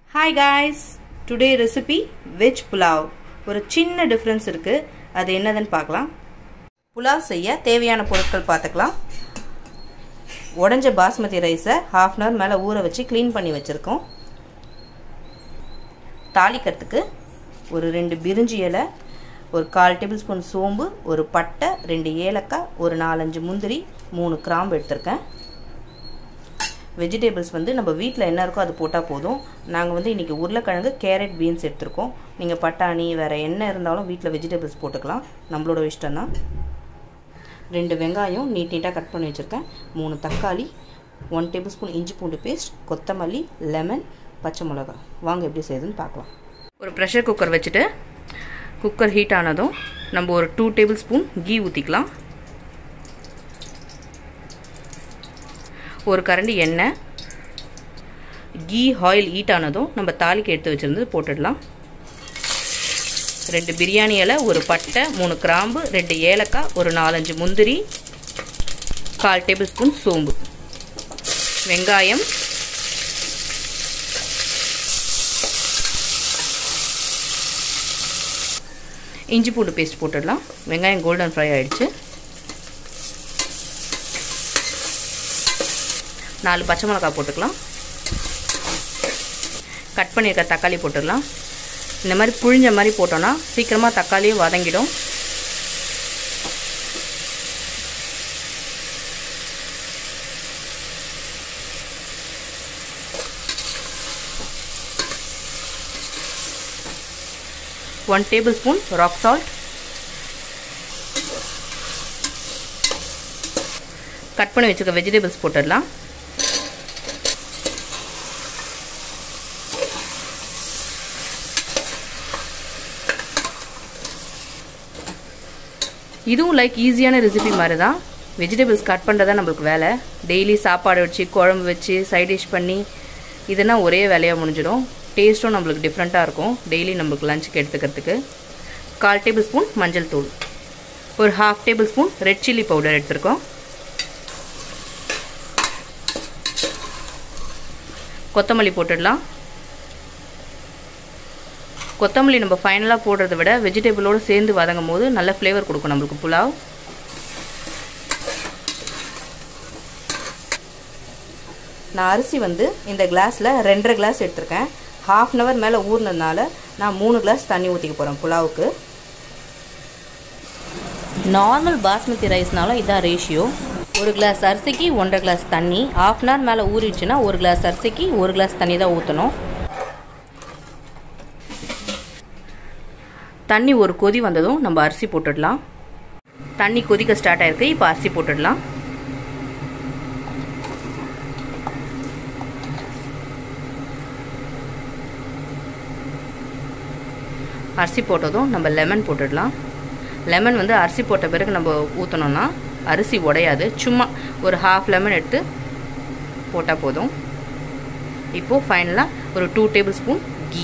hi guys today recipe veg pulao ஒரு சின்ன difference இருக்குது அது என்னதுன்னு பார்க்கலாம் புலாவ் செய்ய தேவையான பொருட்கள் பார்த்துக்கலாம் உடஞ்ச பாஸ்மதி ரைஸை ஹாஃப் அன் ஹவர் மேலே ஊற வச்சு க்ளீன் பண்ணி வச்சுருக்கோம் தாளிக்கிறதுக்கு ஒரு ரெண்டு பிரிஞ்சி இலை ஒரு கால் டேபிள் ஸ்பூன் சோம்பு ஒரு பட்டை ரெண்டு ஏலக்காய் ஒரு நாலஞ்சு முந்திரி மூணு கிராம்பு எடுத்திருக்கேன் வெஜிடபிள்ஸ் வந்து நம்ம வீட்டில் என்ன இருக்கோ அது போட்டால் போதும் நாங்கள் வந்து இன்றைக்கி உருளைக்கிழங்கு கேரட் பீன்ஸ் எடுத்திருக்கோம் நீங்கள் பட்டாணி வேறு என்ன இருந்தாலும் வீட்டில் வெஜிடபிள்ஸ் போட்டுக்கலாம் நம்மளோட இஷ்டம் தான் ரெண்டு வெங்காயம் நீட் நீட்டாக கட் பண்ணி வச்சுருக்கேன் மூணு தக்காளி ஒன் டேபிள் ஸ்பூன் இஞ்சி பூண்டு பேஸ்ட் கொத்தமல்லி லெமன் பச்சை மிளகா வாங்க எப்படி செய்யுதுன்னு பார்க்கலாம் ஒரு ப்ரெஷர் குக்கர் வச்சுட்டு குக்கர் ஹீட் ஆனதும் நம்ம ஒரு டூ டேபிள் ஸ்பூன் கீ ஊற்றிக்கலாம் ஒரு கரண்டி எண்ணெய் கீ ஆயில் ஹீட் ஆனதும் நம்ம தாலிக்கு எடுத்து வச்சுருந்து போட்டுடலாம் ரெண்டு பிரியாணி இலை ஒரு பட்டை மூணு கிராம்பு ரெண்டு ஏலக்காய் ஒரு நாலஞ்சு முந்திரி கால் டேபிள் ஸ்பூன் சோம்பு வெங்காயம் இஞ்சி பூண்டு பேஸ்ட் போட்டுடலாம் வெங்காயம் கோல்டன் ஃப்ரை ஆகிடுச்சு நாலு பச்சை மிளகா போட்டுக்கலாம் கட் பண்ணியிருக்க தக்காளி போட்டுடலாம் இந்த மாதிரி புழிஞ்ச மாதிரி போட்டோன்னா சீக்கிரமாக தக்காளியும் வதங்கிடும் one tablespoon rock salt cut பண்ணி வச்சுக்க வெஜிடபிள்ஸ் போட்டுடலாம் இதுவும் லைக் ஈஸியான ரெசிபி மாதிரி தான் வெஜிடபிள்ஸ் கட் பண்ணுறது தான் நம்மளுக்கு வேலை டெய்லி சாப்பாடு வச்சு குழம்பு வச்சு சைட் டிஷ் பண்ணி இதுனா ஒரே வேலையாக முடிஞ்சிடும் டேஸ்ட்டும் நம்மளுக்கு டிஃப்ரெண்ட்டாக இருக்கும் டெய்லி நம்மளுக்கு லஞ்சுக்கு எடுத்துக்கிறதுக்கு கால் டேபிள் ஸ்பூன் மஞ்சள் தூள் ஒரு half tablespoon red chilli powder எடுத்திருக்கோம் கொத்தமல்லி போட்டுடலாம் கொத்தமல்லி நம்ம ஃபைனலாக போடுறத விட வெஜிடபிளோடு சேர்ந்து வதங்கும் போது நல்ல ஃப்ளேவர் கொடுக்கும் நம்மளுக்கு புலாவ் நான் அரிசி வந்து இந்த கிளாஸில் ரெண்டரை கிளாஸ் எடுத்திருக்கேன் ஹாஃப் அன் ஹவர் மேலே ஊறினதுனால நான் மூணு கிளாஸ் தண்ணி ஊற்றிக்க போகிறேன் புலாவுக்கு நார்மல் பாஸ்மதி ரைஸ்னாலும் இதான் ரேஷியோ ஒரு கிளாஸ் அரிசிக்கு ஒன்றரை கிளாஸ் தண்ணி ஹாஃப் அன் ஹவர் மேலே ஊறிடுச்சுன்னா ஒரு கிளாஸ் அரிசிக்கு ஒரு கிளாஸ் தண்ணி தான் ஊற்றணும் தண்ணி ஒரு கொதி வந்ததும் நம்ம அரிசி போட்டுடலாம் தண்ணி கொதிக்க ஸ்டார்ட் ஆயிருக்கு இப்போ அரிசி போட்டுடலாம் அரிசி போட்டதும் நம்ம லெமன் போட்டுடலாம் லெமன் வந்து அரிசி போட்ட பிறகு நம்ம ஊற்றணும்னா அரிசி உடையாது சும்மா ஒரு ஹாஃப் லெமன் எடுத்து போட்டால் போதும் இப்போது ஃபைனலாக ஒரு two tablespoon ghee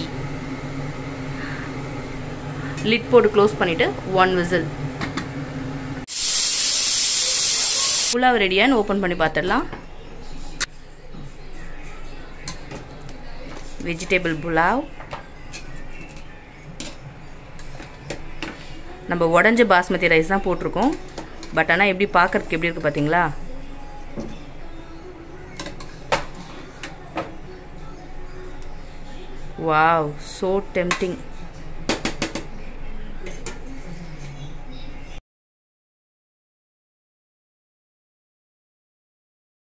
lid போட்டு க்ளோஸ் பண்ணிவிட்டு ஒன் விசில் புலாவ் ரெடியான்னு ஓப்பன் பண்ணி பார்த்துடலாம் வெஜிடபிள் புலாவ் நம்ம உடஞ்ச பாஸ்மதி ரைஸ் தான் போட்டிருக்கோம் பட் ஆனால் எப்படி பார்க்கறதுக்கு எப்படி இருக்குது பார்த்தீங்களா வாவ் ஸோ டெம்டிங்